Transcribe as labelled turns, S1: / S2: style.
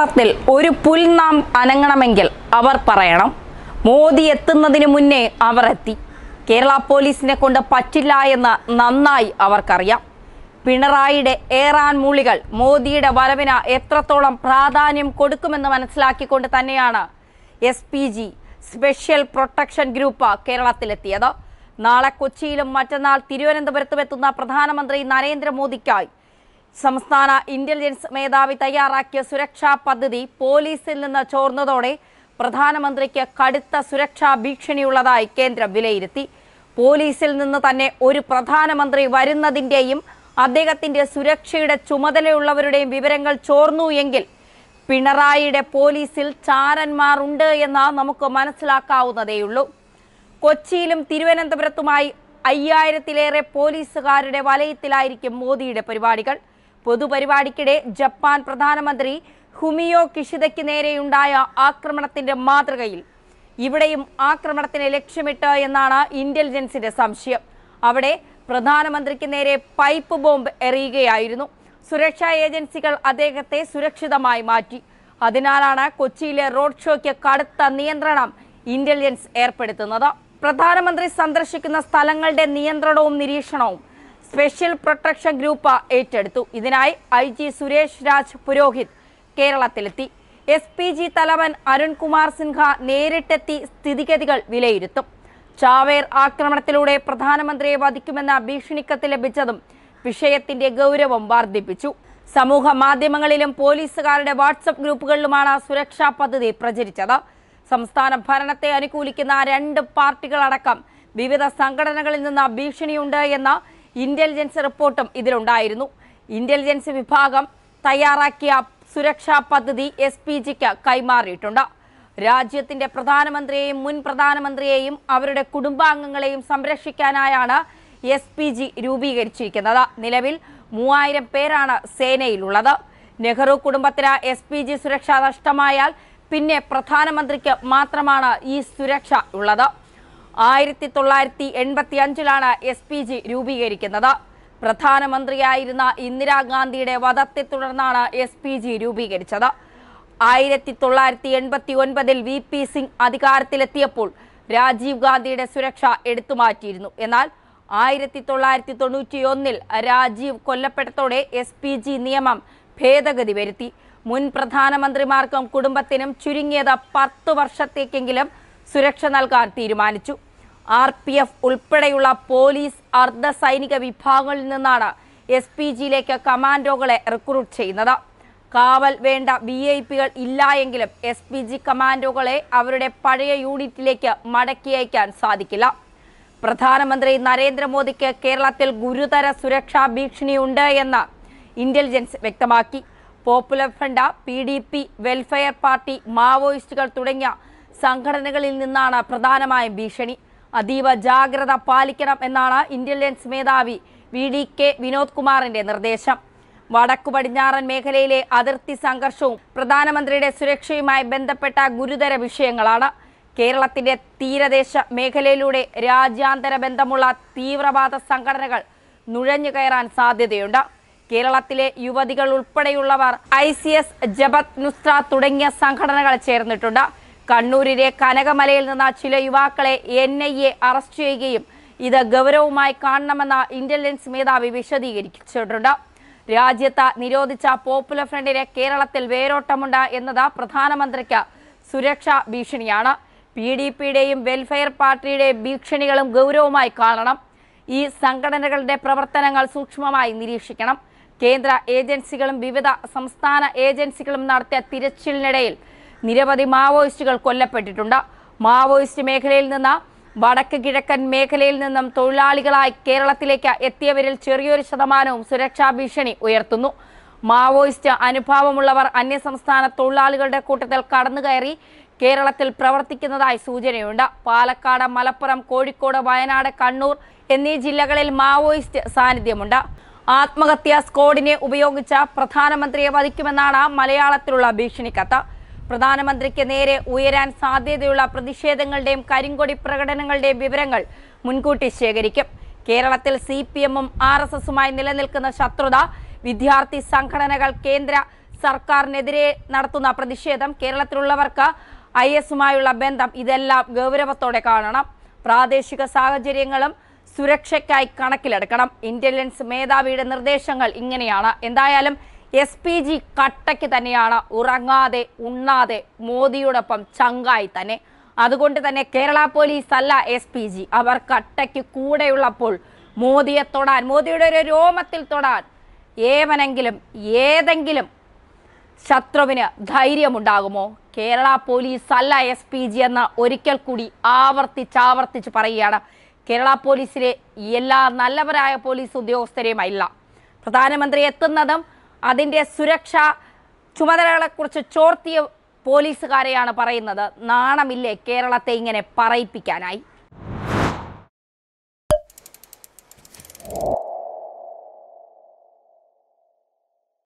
S1: കേരളത്തിൽ ഒരു പുൽനാം അനങ്ങണമെങ്കിൽ അവർ പറയണം മോദി എത്തുന്നതിന് മുന്നേ അവർ എത്തി കേരള പോലീസിനെ കൊണ്ട് പറ്റില്ല എന്ന് നന്നായി അവർക്കറിയാം പിണറായിയുടെ ഏറാൻ മൂളികൾ മോദിയുടെ വരവിന് എത്രത്തോളം പ്രാധാന്യം കൊടുക്കുമെന്ന് മനസ്സിലാക്കിക്കൊണ്ട് തന്നെയാണ് S P G special protection group കേരളത്തിലെത്തിയത് നാളെ കൊച്ചിയിലും മറ്റന്നാൾ തിരുവനന്തപുരത്തും എത്തുന്ന പ്രധാനമന്ത്രി നരേന്ദ്രമോദിക്കായി സംസ്ഥാന ഇന്റലിജൻസ് മേധാവി തയ്യാറാക്കിയ സുരക്ഷാ പദ്ധതി പോലീസിൽ നിന്ന് ചോർന്നതോടെ പ്രധാനമന്ത്രിക്ക് കടുത്ത സുരക്ഷാ ഭീഷണിയുള്ളതായി കേന്ദ്രം വിലയിരുത്തി പോലീസിൽ നിന്ന് തന്നെ ഒരു പ്രധാനമന്ത്രി വരുന്നതിൻ്റെയും അദ്ദേഹത്തിന്റെ സുരക്ഷയുടെ ചുമതലയുള്ളവരുടെയും വിവരങ്ങൾ ചോർന്നു എങ്കിൽ പിണറായിയുടെ പോലീസിൽ ചാരന്മാർ ഉണ്ട് എന്ന് നമുക്ക് മനസ്സിലാക്കാവുന്നതേയുള്ളൂ കൊച്ചിയിലും തിരുവനന്തപുരത്തുമായി അയ്യായിരത്തിലേറെ പോലീസുകാരുടെ വലയത്തിലായിരിക്കും മോദിയുടെ പരിപാടികൾ പൊതുപരിപാടിക്കിടെ ജപ്പാൻ പ്രധാനമന്ത്രി ഹുമിയോ കിഷിദയ്ക്ക് നേരെയുണ്ടായ ആക്രമണത്തിന്റെ മാതൃകയിൽ ഇവിടെയും ആക്രമണത്തിന് ലക്ഷ്യമിട്ട് എന്നാണ് ഇന്റലിജൻസിന്റെ സംശയം അവിടെ പ്രധാനമന്ത്രിക്ക് നേരെ പൈപ്പ് ബോംബ് എറിയുകയായിരുന്നു സുരക്ഷാ ഏജൻസികൾ അദ്ദേഹത്തെ സുരക്ഷിതമായി മാറ്റി അതിനാലാണ് കൊച്ചിയിലെ റോഡ് ഷോയ്ക്ക് കടുത്ത നിയന്ത്രണം ഇന്റലിജൻസ് ഏർപ്പെടുത്തുന്നത് പ്രധാനമന്ത്രി സന്ദർശിക്കുന്ന സ്ഥലങ്ങളുടെ നിയന്ത്രണവും നിരീക്ഷണവും സ്പെഷ്യൽ പ്രൊട്ടക്ഷൻ ഗ്രൂപ്പ് ഏറ്റെടുത്തു ഇതിനായി ഐ ജി സുരേഷ് രാജ് പുരോഹിത് കേരളത്തിലെത്തി എസ് പി ജി തലവൻ അരുൺകുമാർ സിൻഹ നേരിട്ടെത്തി സ്ഥിതിഗതികൾ വിലയിരുത്തും ചാവേർ ആക്രമണത്തിലൂടെ പ്രധാനമന്ത്രിയെ വധിക്കുമെന്ന ഭീഷണിക്കത്ത് ലഭിച്ചതും വിഷയത്തിന്റെ ഗൗരവം വർദ്ധിപ്പിച്ചു സമൂഹ മാധ്യമങ്ങളിലും പോലീസുകാരുടെ വാട്സപ്പ് ഗ്രൂപ്പുകളിലുമാണ് സുരക്ഷാ പദ്ധതി പ്രചരിച്ചത് സംസ്ഥാന ഭരണത്തെ അനുകൂലിക്കുന്ന രണ്ട് പാർട്ടികളടക്കം വിവിധ സംഘടനകളിൽ നിന്ന് ഭീഷണിയുണ്ട് എന്ന ഇന്റലിജൻസ് റിപ്പോർട്ടും ഇതിലുണ്ടായിരുന്നു ഇന്റലിജൻസ് വിഭാഗം തയ്യാറാക്കിയ സുരക്ഷാ പദ്ധതി എസ് പി ജിക്ക് കൈമാറിയിട്ടുണ്ട് രാജ്യത്തിന്റെ പ്രധാനമന്ത്രിയെയും മുൻ പ്രധാനമന്ത്രിയെയും അവരുടെ കുടുംബാംഗങ്ങളെയും സംരക്ഷിക്കാനായാണ് എസ് പി ജി രൂപീകരിച്ചിരിക്കുന്നത് നിലവിൽ മൂവായിരം പേരാണ് സേനയിലുള്ളത് നെഹ്റു കുടുംബത്തിന് എസ് പി ജി സുരക്ഷ നഷ്ടമായാൽ പിന്നെ പ്രധാനമന്ത്രിക്ക് മാത്രമാണ് ഈ സുരക്ഷ ഉള്ളത് ആയിരത്തി തൊള്ളായിരത്തി എൺപത്തി അഞ്ചിലാണ് എസ് പി ജി രൂപീകരിക്കുന്നത് പ്രധാനമന്ത്രിയായിരുന്ന ഇന്ദിരാഗാന്ധിയുടെ വധത്തെ തുടർന്നാണ് എസ് പി ജി രൂപീകരിച്ചത് ആയിരത്തി തൊള്ളായിരത്തി എൺപത്തി ഒൻപതിൽ വി പി സിംഗ് അധികാരത്തിലെത്തിയപ്പോൾ രാജീവ് ഗാന്ധിയുടെ സുരക്ഷ എടുത്തുമാറ്റിയിരുന്നു എന്നാൽ ആയിരത്തി തൊള്ളായിരത്തി തൊണ്ണൂറ്റി ഒന്നിൽ രാജീവ് കൊല്ലപ്പെട്ടതോടെ എസ് പി ജി നിയമം ഭേദഗതി വരുത്തി മുൻ പ്രധാനമന്ത്രിമാർക്കും കുടുംബത്തിനും ചുരുങ്ങിയത് പത്ത് വർഷത്തേക്കെങ്കിലും സുരക്ഷ നൽകാൻ തീരുമാനിച്ചു ആർ പി എഫ് ഉൾപ്പെടെയുള്ള പോലീസ് അർദ്ധ സൈനിക വിഭാഗങ്ങളിൽ നിന്നാണ് എസ് പി ജിയിലേക്ക് കമാൻഡോകളെ റിക്രൂട്ട് ചെയ്യുന്നത് കാവൽ വേണ്ട വി ഐ പികൾ ഇല്ല എങ്കിലും എസ് പി ജി കമാൻഡോകളെ അവരുടെ പഴയ യൂണിറ്റിലേക്ക് മടക്കി അയക്കാൻ സാധിക്കില്ല പ്രധാനമന്ത്രി നരേന്ദ്രമോദിക്ക് കേരളത്തിൽ ഗുരുതര സുരക്ഷാ ഭീഷണിയുണ്ട് എന്ന് ഇന്റലിജൻസ് വ്യക്തമാക്കി popular front P D P welfare party മാവോയിസ്റ്റുകൾ തുടങ്ങിയ സംഘടനകളിൽ നിന്നാണ് പ്രധാനമായും ഭീഷണി അതീവ ജാഗ്രത പാലിക്കണം എന്നാണ് ഇന്റലിജൻസ് മേധാവി വി ഡി കെ വിനോദ് കുമാറിന്റെ നിർദ്ദേശം വടക്കു പടിഞ്ഞാറൻ മേഖലയിലെ അതിർത്തി സംഘർഷവും പ്രധാനമന്ത്രിയുടെ സുരക്ഷയുമായി ബന്ധപ്പെട്ട ഗുരുതര വിഷയങ്ങളാണ് കേരളത്തിന്റെ തീരദേശ മേഖലയിലൂടെ രാജ്യാന്തര ബന്ധമുള്ള തീവ്രവാദ സംഘടനകൾ നുഴഞ്ഞു കയറാൻ സാധ്യതയുണ്ട് കേരളത്തിലെ യുവതികൾ ഉൾപ്പെടെയുള്ളവർ I C S Jabhat Nusra തുടങ്ങിയ സംഘടനകൾ ചേർന്നിട്ടുണ്ട് കണ്ണൂരിലെ കനകമലയിൽ നിന്ന് ചില യുവാക്കളെ എൻ ഐ എ അറസ്റ്റ് ചെയ്യുകയും ഇത് ഗൗരവമായി കാണണമെന്ന ഇന്റലിജൻസ് മേധാവി വിശദീകരിച്ചിട്ടുണ്ട് രാജ്യത്ത് നിരോധിച്ച പോപ്പുലർ ഫ്രണ്ടിന് കേരളത്തിൽ വേരോട്ടമുണ്ട് എന്നത് പ്രധാനമന്ത്രിക്ക് സുരക്ഷാ ഭീഷണിയാണ് പി ഡി പിയുടെയും വെൽഫെയർ പാർട്ടിയുടെയും ഭീഷണികളും ഗൗരവമായി കാണണം ഈ സംഘടനകളുടെ പ്രവർത്തനങ്ങൾ സൂക്ഷ്മമായി നിരീക്ഷിക്കണം കേന്ദ്ര ഏജൻസികളും വിവിധ സംസ്ഥാന ഏജൻസികളും നടത്തിയ തിരച്ചിലിനിടയിൽ നിരവധി മാവോയിസ്റ്റുകൾ കൊല്ലപ്പെട്ടിട്ടുണ്ട് മാവോയിസ്റ്റ് മേഖലയിൽ നിന്ന് വടക്ക് കിഴക്കൻ മേഖലയിൽ നിന്നും തൊഴിലാളികളായി കേരളത്തിലേക്ക് എത്തിയവരിൽ ചെറിയൊരു ശതമാനവും സുരക്ഷാ ഭീഷണി ഉയർത്തുന്നു മാവോയിസ്റ്റ് അനുഭാവമുള്ളവർ അന്യസംസ്ഥാന തൊഴിലാളികളുടെ കൂട്ടത്തിൽ കടന്നുകയറി കേരളത്തിൽ പ്രവർത്തിക്കുന്നതായി സൂചനയുണ്ട് പാലക്കാട് മലപ്പുറം കോഴിക്കോട് വയനാട് കണ്ണൂർ എന്നീ ജില്ലകളിൽ മാവോയിസ്റ്റ് സാന്നിധ്യമുണ്ട് ആത്മഹത്യാ സ്ക്വാഡിനെ ഉപയോഗിച്ച പ്രധാനമന്ത്രിയെ വധിക്കുമെന്നാണ് മലയാളത്തിലുള്ള ഭീഷണിക്കത്ത് പ്രധാനമന്ത്രിക്ക് നേരെ ഉയരാൻ സാധ്യതയുള്ള പ്രതിഷേധങ്ങളുടെയും കരിങ്കൊടി പ്രകടനങ്ങളുടെയും വിവരങ്ങൾ മുൻകൂട്ടി ശേഖരിക്കും കേരളത്തിൽ സി പി എമ്മും ആർ എസ് എസുമായി നിലനിൽക്കുന്ന ശത്രുത വിദ്യാർത്ഥി സംഘടനകൾ കേന്ദ്ര സർക്കാരിനെതിരെ നടത്തുന്ന പ്രതിഷേധം കേരളത്തിലുള്ളവർക്ക് ഐ എസുമായുള്ള ബന്ധം ഇതെല്ലാം ഗൗരവത്തോടെ കാണണം പ്രാദേശിക സാഹചര്യങ്ങളും സുരക്ഷയ്ക്കായി കണക്കിലെടുക്കണം ഇന്റലിജൻസ് മേധാവിയുടെ നിർദ്ദേശങ്ങൾ ഇങ്ങനെയാണ് എന്തായാലും എസ് പി ജി കട്ടയ്ക്ക് തന്നെയാണ് ഉറങ്ങാതെ ഉണ്ണാതെ മോദിയോടൊപ്പം ചങ്കായി തന്നെ അതുകൊണ്ട് തന്നെ കേരള പോലീസ് അല്ല എസ് പി ജി അവർ കട്ടയ്ക്ക് കൂടെയുള്ളപ്പോൾ മോദിയെ തൊടാൻ മോദിയുടെ ഒരു രോമത്തിൽ തൊടാൻ ഏവനെങ്കിലും ഏതെങ്കിലും ശത്രുവിന് ധൈര്യമുണ്ടാകുമോ കേരള പോലീസ് അല്ല എസ് പി ജി എന്ന് ഒരിക്കൽ കൂടി ആവർത്തിച്ചാവർത്തിച്ച് പറയുകയാണ് കേരള പോലീസിലെ എല്ലാ നല്ലവരായ പോലീസ് ഉദ്യോഗസ്ഥരെയും അല്ല പ്രധാനമന്ത്രി എത്തുന്നതും അതിൻ്റെ സുരക്ഷാ ചുമതലകളെക്കുറിച്ച് ചോർത്തിയ പോലീസുകാരെയാണ് പറയുന്നത് നാണമില്ലേ കേരളത്തെ ഇങ്ങനെ പറയിപ്പിക്കാനായി